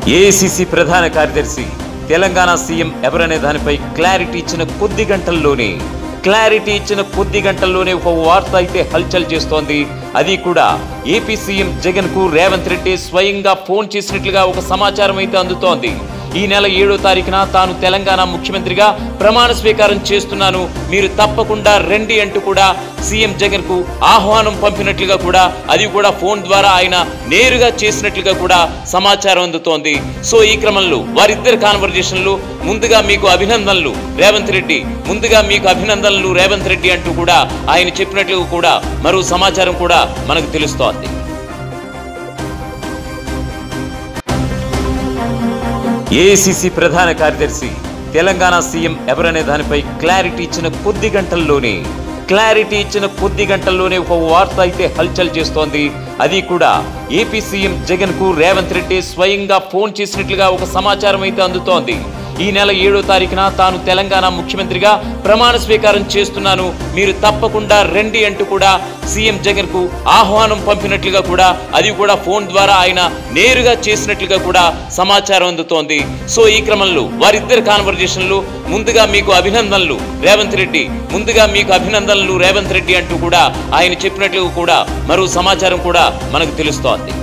AICC ప్రధాన కార్యదర్శి Telangana CM ఎవరనే దానిపై క్లారిటీ ఇచ్చిన కొద్ది గంటల్లోనే క్లారిటీ ఇచ్చిన కొద్ది గంటల్లోనే ఒక వార్త అయితే హల్చల్ చేస్తోంది అది కూడా ఏపీ సీఎం జగన్ కు రేవంత్ రెడ్డి స్వయంగా ఫోన్ చేసినట్లుగా ఒక సమాచారం అయితే అందుతోంది ఈ నెల ఏడో తారీఖున తాను తెలంగాణ ముఖ్యమంత్రిగా ప్రమాణ స్వీకారం చేస్తున్నాను మీరు తప్పకుండా రండి అంటూ కూడా సీఎం జగన్ కు ఆహ్వానం పంపినట్లుగా కూడా అది కూడా ఫోన్ ద్వారా ఆయన నేరుగా చేసినట్లుగా కూడా సమాచారం అందుతోంది సో ఈ క్రమంలో వారిద్దరి కాన్వర్జేషన్లు ముందుగా మీకు అభినందనలు రేవంత్ రెడ్డి ముందుగా మీకు అభినందనలు రేవంత్ రెడ్డి అంటూ కూడా ఆయన చెప్పినట్లుగా కూడా మరో సమాచారం కూడా మనకు తెలుస్తోంది ఏఐసిసి ప్రధాన కార్యదర్శి తెలంగాణ సీఎం ఎవరనే దానిపై క్లారిటీ ఇచ్చిన కొద్ది గంటల్లోనే క్లారిటీ ఇచ్చిన కొద్ది గంటల్లోనే ఒక వార్త అయితే హల్చల్ చేస్తోంది అది కూడా ఏపీ సీఎం జగన్ కు రేవంత్ రెడ్డి స్వయంగా ఫోన్ చేసినట్లుగా ఒక సమాచారం అయితే అందుతోంది ఈ నెల ఏడో తారీఖున తాను తెలంగాణ ముఖ్యమంత్రిగా ప్రమాణ స్వీకారం చేస్తున్నాను మీరు తప్పకుండా రండి అంటూ కూడా సీఎం జగన్ కు ఆహ్వానం పంపినట్లుగా కూడా అది కూడా ఫోన్ ద్వారా ఆయన నేరుగా చేసినట్లుగా కూడా సమాచారం అందుతోంది సో ఈ క్రమంలో వారిద్దరి కాన్వర్జేషన్లు ముందుగా మీకు అభినందనలు రేవంత్ రెడ్డి ముందుగా మీకు అభినందనలు రేవంత్ రెడ్డి అంటూ కూడా ఆయన చెప్పినట్లుగా కూడా మరో సమాచారం కూడా మనకు తెలుస్తోంది